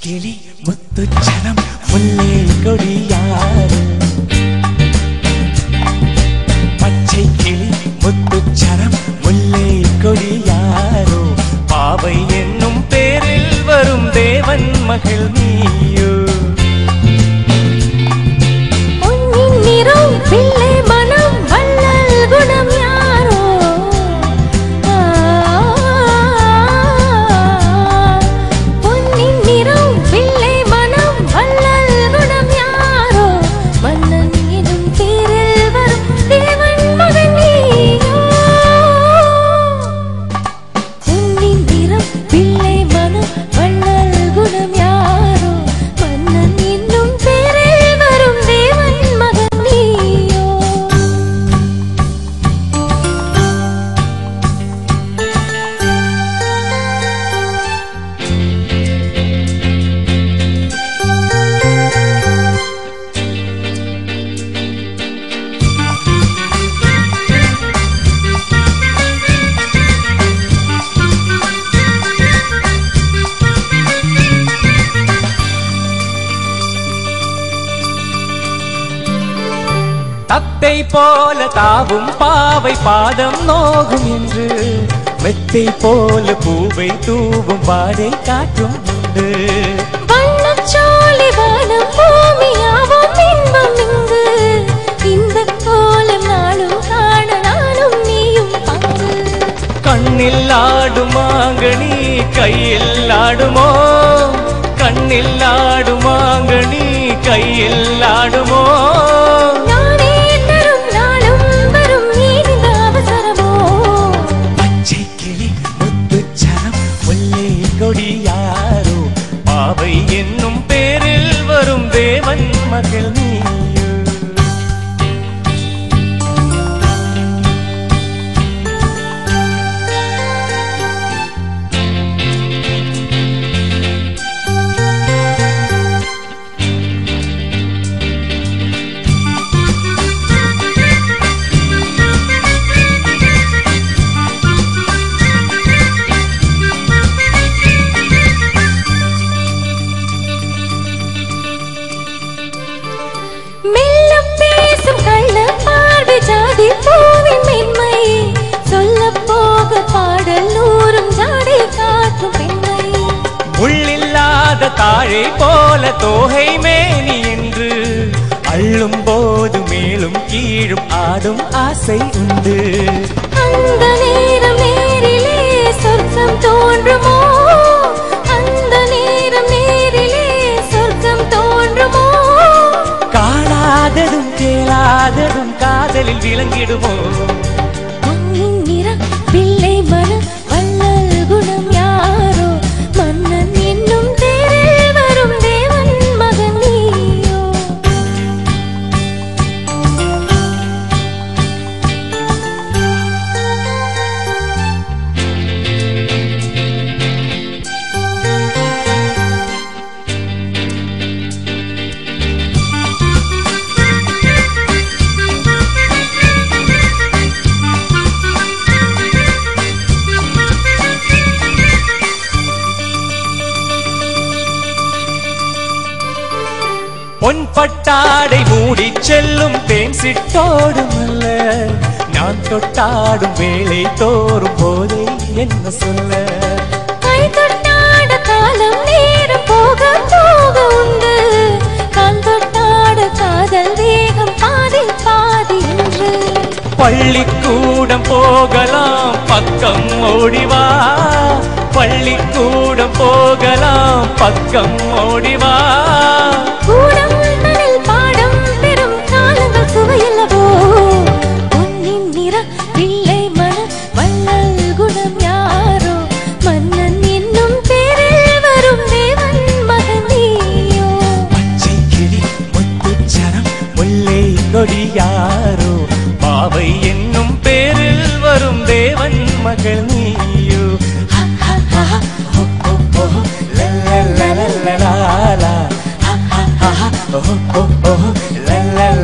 கிளி முத்துச்சரம் முல்லை கொடியாறு பச்சை கிளி முத்துச்சரம் முல்லை கொடியாரோ பாவை என்னும் பேரில் வரும் தேவன் மகள் நீயோ பொன்னின் நிறம் பிள்ளை மனம் வள்ளல் குணம் யாரோ ஆ, பொன்னின் நிறம் பிள்ளை மனம் வள்ளல் குணம் யாரோ மன்னன் எனும் பேரில் வரும் தேவன் மகன் நீயோ பொன்னின் நிறம் பிள்ளை மனம் வள்ளல் குணம் யாரோ மன்னன் என்னும் பேரில் வரும் தேவன் மகன் நீயோ தத்தை போல தாவும் பாவை பாதம் நோகும் என்று மெத்தை போல பூவை தூவும் பாதை காற்றும் உண்டு வண்ணச்சோலை வானம் பூமியாவும் இன்பம் இங்கு இந்த கோலம் நாளும் காண நானும் நீயும் பங்கு கண்ணில் ஆடும் மாங்கனி கையில் ஆடுமோ கண்ணில் ஆடும் மாங்கனி கையில் ஆடுமோ நானே தரும் நாளும் வரும் ஏன் இந்த அவசரமோ பச்சை கிளி முத்துச்சரம் முல்லை கொடியாரோ பாவை என்னும் பேரில் வரும் தேவன் மகள் நீயோ மெல்ல பேசும் கள்ள பார்வை ஜாதி பூவின் மென்மை சொல்ல போக பாடல் நூறும் ஜாடி காட்டும் பெண்மை உள்ளில்லாத தாழை போல தோகை மேனி என்று அள்ளும் போது மேலும் கீழும் ஆடும் ஆசை உண்டு அந்த நேரம் நேரிலே சொர்க்கம் தோன்றுமோ அந்த நேரம் நேரிலே சொர்க்கம் தோன்றுமோ காணாததும் கேளாததும் காதலில் விளங்கிடுமோ பொன்னின் நிறம் பிள்ளை மனம் வள்ளல் குணம் யாரோ மன்னன் என்னும் தேரில் வரும் தேவன் மகன் நீயோ பொன் பட்டாடை மூடி செல்லும் தேன் சிட்டோடும் அல்ல நான் தொட்டாடும் வேலை தோறும் போதே என்ன சொல்ல கை தொட்டாட காலம் நேரம் போக போக உண்டு கால் தொட்டாட காதல் வேகம் பாதி பாதி என்று பள்ளிக்கூடம் போகலாம் பக்கம் ஓடிவா பள்ளிக்கூடம் போகலாம் பக்கம் ஓடிவா கூடம் தனில் பாடம் பெறும் காலங்கள் சுவையல்லவோ பொன்னின் நிற பிள்ளை மன வள்ளல் குணம் யாரோ மன்னன் என்னும் பேரில் வரும் தேவன் மகன் நீயோ பச்சை கிளி முத்துச்சரம் முல்லை கொடியாரோ பாவை என்னும் பேரில் வரும் தேவன் மகள் நீயோ ஹ, ஹ, ஹ, ஹ, ஹோ, ஹோ, ஹோ, லா, லா, லா, லா, லா, லா, லா. ஹ, ஹ, ஹ, ஹ, ஹோ, ஹோ, ஹோ, லா, லா,